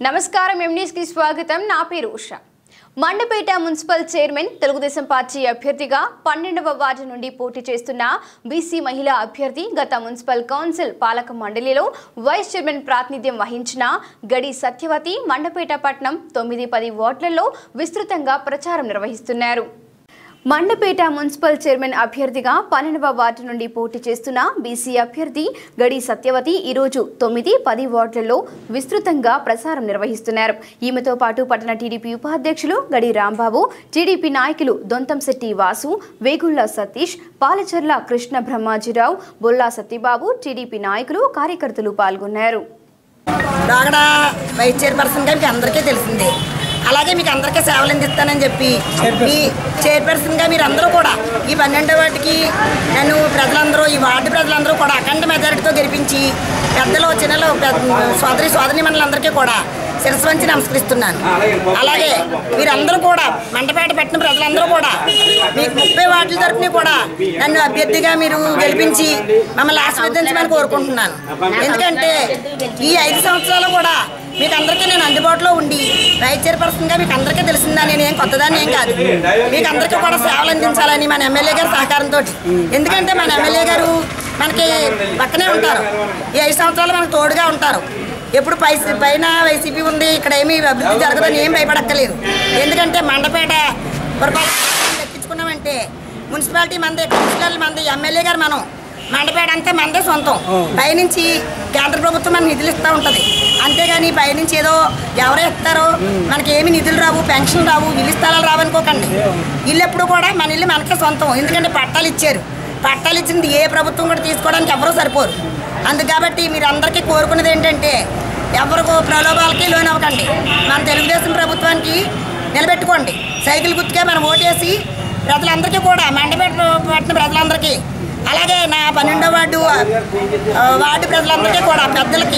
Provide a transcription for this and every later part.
నమస్కారం ఎంన్యూస్ కి స్వాగతం నా పేరు Usha Mandapeta municipal chairman Telugu Desam party అభ్యర్థిగా పన్నెండవ వార్డు నుండి పోటీ చేస్తున్న బీసీ మహిళా అభ్యర్థి గత మున్సిపల్ కౌన్సిల్ పాలక మండలిలో వైస్ చైర్మన్ ప్రాతినిధ్యం వహించిన గడి సత్యవతి మండపేట పట్నం తొమ్మిది పది వార్డులలో విస్తృతంగా ప్రచారం నిర్వహిస్తున్నారు మండపేట మున్సిపల్ చైర్మన్ అభ్యర్థిగా పన్నెండవ వార్డు నుండి పోటీ చేస్తున్న బీసీ అభ్యర్థి గడి సత్యవతి ఈరోజు తొమ్మిది పది వార్డులలో విస్తృతంగా ప్రచారం నిర్వహిస్తున్నారు ఈమెతో పాటు పట్టణ టీడీపీ ఉపాధ్యక్షులు గడి రాంబాబు టీడీపీ నాయకులు దొంతంశెట్టి వాసు వేగుళ్ల సతీష్ పాలచర్ల కృష్ణ బ్రహ్మాజీరావు బొల్లా సత్యబాబు టీడీపీ నాయకులు కార్యకర్తలు పాల్గొన్నారు రాగడ వైస్ చైర్పర్సన్గా మీకు అందరికీ తెలిసిందే అలాగే మీకు అందరికీ సేవలు అందిస్తానని చెప్పి మీ చైర్పర్సన్గా మీరు అందరూ కూడా ఈ పన్నెండో వాటికి నన్ను ప్రజలందరూ ఈ వార్డు ప్రజలందరూ కూడా అఖండ మెజారిటీతో గెలిపించి పెద్దలు చిన్నలు పెద్ద- సోదరి సోదరి మండలందరికీ కూడా శిరస్సు వంచి నమస్కరిస్తున్నాను అలాగే మీరందరూ కూడా మంటపేట పెట్టిన ప్రజలందరూ కూడా మీకు ముప్పై వార్డుల తరపున కూడా నన్ను అభ్యర్థిగా మీరు గెలిపించి మమ్మల్ని ఆశీర్వదించమని కోరుకుంటున్నాను ఎందుకంటే ఈ ఐదు సంవత్సరాలు కూడా మీకు అందరికీ నేను అందుబాటులో ఉండి రైట్ చైర్పర్సన్గా మీకు అందరికీ తెలిసిందా నేను ఏం కొత్తదాన్ని ఏం కాదు మీకు అందరికీ కూడా సేవలు అందించాలని మన ఎమ్మెల్యే గారి సహకారంతో ఎందుకంటే మన ఎమ్మెల్యే గారు మనకి పక్కనే ఉంటారు ఈ ఐదు సంవత్సరాలు మనకు తోడుగా ఉంటారు ఎప్పుడు పై పైన వైసీపీ ఉంది ఇక్కడ ఏమీ అభివృద్ధి జరగదని ఏం భయపడక్కర్లేదు ఎందుకంటే మండపేట పురపాలక దక్కించుకున్నామంటే మున్సిపాలిటీ మంది కౌన్సిలర్లు మంది ఎమ్మెల్యే గారు మనం మండపేట అంతా మనదే సొంతం పైనుంచి కేంద్ర ప్రభుత్వం మనకి నిధులు ఇస్తూ ఉంటుంది అంతేగాని పైనుంచి ఏదో ఎవరో ఇస్తారో మనకి ఏమి నిధులు రావు పెన్షన్ రావు ఇల్లు స్థలాలు రావు అనుకోకండి ఇల్లు ఎప్పుడు కూడా మన ఇల్లు మనకే సొంతం ఎందుకంటే పట్టాలు ఇచ్చారు పట్టాలు ఇచ్చింది ఏ ప్రభుత్వం కూడా తీసుకోవడానికి ఎవరూ సరిపోరు అందుకు కాబట్టి మీరు అందరికీ కోరుకున్నది ఏంటంటే ఎవరికో ప్రలోభాలకి లోన్ అవ్వకండి మన తెలుగుదేశం ప్రభుత్వానికి నిలబెట్టుకోండి సైకిల్ గుర్తుకే మనం ఓటేసి ప్రజలందరికీ కూడా మండపేట పట్టిన ప్రజలందరికీ అలాగే నా పన్నెండో వార్డు ఆ, వార్డు ప్రజలందరికీ కూడా పెద్దలకి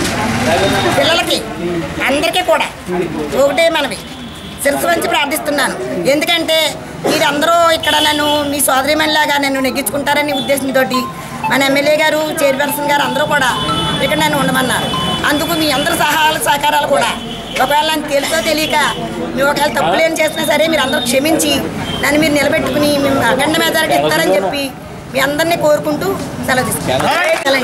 పిల్లలకి అందరికీ కూడా ఒకటే మనవి శిరస్సు వంచి ప్రార్థిస్తున్నాను ఎందుకంటే మీరందరూ ఇక్కడ నన్ను మీ సోదరిమణిలాగా నన్ను నెగ్గించుకుంటారనే ఉద్దేశంతో మన ఎమ్మెల్యే గారు చైర్పర్సన్ గారు అందరూ కూడా ఇక్కడ నన్ను ఉండమన్నారు అందుకు మీ అందరి సహాయాలు సహకారాలు కూడా ఒకవేళ నాకు తెలుసో తెలియక మీరు ఒకవేళ తప్పులేని చేసినా సరే మీరు అందరూ క్షమించి నన్ను మీరు నిలబెట్టుకుని మేము అఖండ మెజారిటీ ఇస్తారని చెప్పి మీ అందరినీ కోరుకుంటూ సెలవు తీసుకుంటాను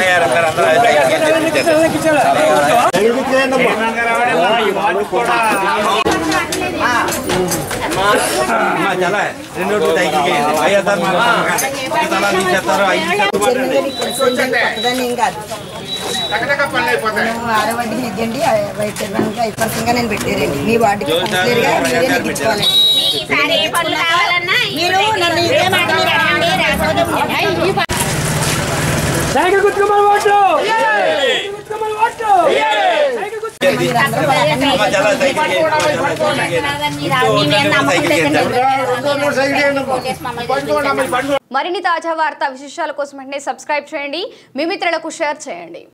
అమ్మా, చాలా రెండు రోజులు సైకిల్ చేయండి. వైఎస్ఆర్ మా పక్కన. చాలా తీసేస్తారు, ఐదు తీసేస్తారు. కొత్తదాన్ని ఏం కాదు నేను ఆరో వార్డుకి నెగ్గండి వైస్ చైర్మన్గా ఐదు పర్సెంట్గా నేను పెట్టారండి మీ వార్డుకి కౌన్సిలర్గా మీరే నెగ్గించుకోవాలండి మీరు నన్ను ఇదే మాట మీరు అడగండి రాసోదం సైకిల్ గుర్తుకోమని ఓట్లు గుర్తుకోమని ఓట్లు మీరందరూ కూడా అడగండి. అమ్మా, చాలా సైకిల్ చేయండి. అమ్మా, చాలా సైకిల్ చేయండి. ఇంకో సైకిల్ చేయండి. మరిన్ని తాజా వార్తా విశేషాల కోసం వెంటనే సబ్స్క్రైబ్ చేయండి మీ మిత్రులకు షేర్ చేయండి